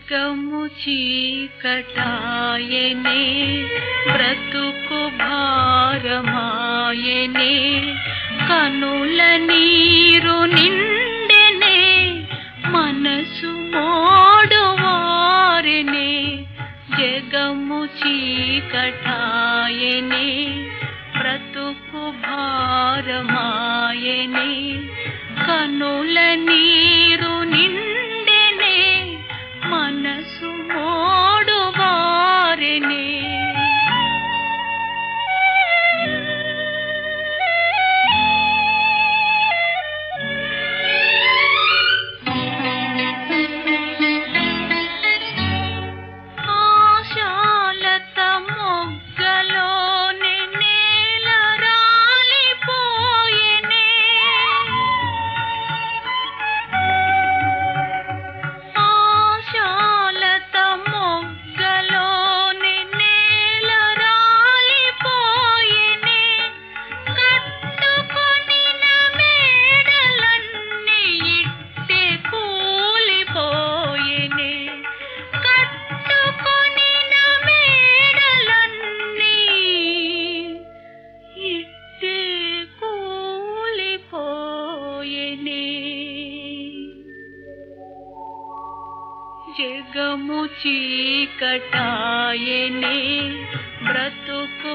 జగము చీకటాయనే బ్రతుకు భారమాయనే కనుల నీరు నిండెనే మనసు మోడువారెనే జగము చీకటాయనే బ్రతుకు భారమాయనే కనుల నీరు నిండెనే మనసు మోడువారెనే ఆశాలత మొగ్గలోని నేల రాలిపోయెనే ఆశాలత మొగ్గలోని నేల రాలిపోయెనే కట్టుకొనిన మేడలన్నీ ఇట్టే కూలిపోయెనే కట్టుకొనిన మేడలన్నీ ఇట్టే కూలిపోయెనే జగము చీకటాయనే బ్రతుకు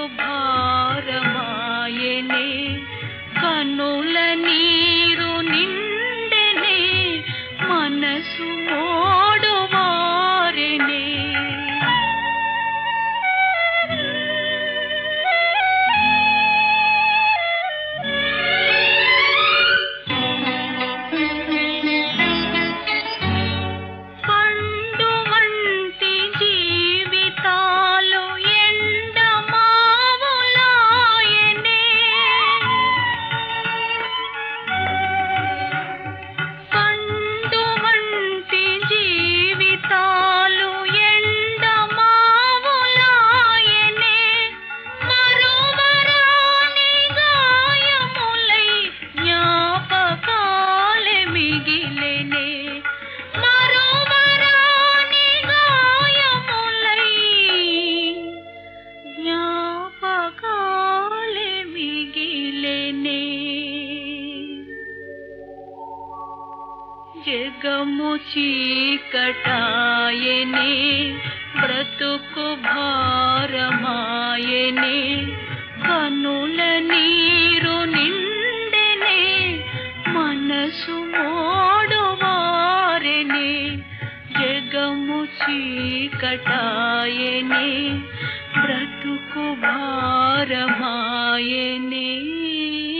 భారమాయనే కనుల నీరు నిండెనే మనసు మోడువారెనే పండు వంటి జీవితాలు ఎండమావులాయనే పండు వంటి జీవితాలు ఎండమావులాయనే మరువరాని గాయములై జ్ఞాపకాలే మిగిలెనే మరువరాని గాయములై జ్ఞాపకాలే మిగిలెనే జగము చీకటాయనే బ్రతుకు భారమాయనే కనుల నీరు నిండెనే మనసు మోడువారెనే జగము చీకటాయనే బ్రతుకు భారమాయనే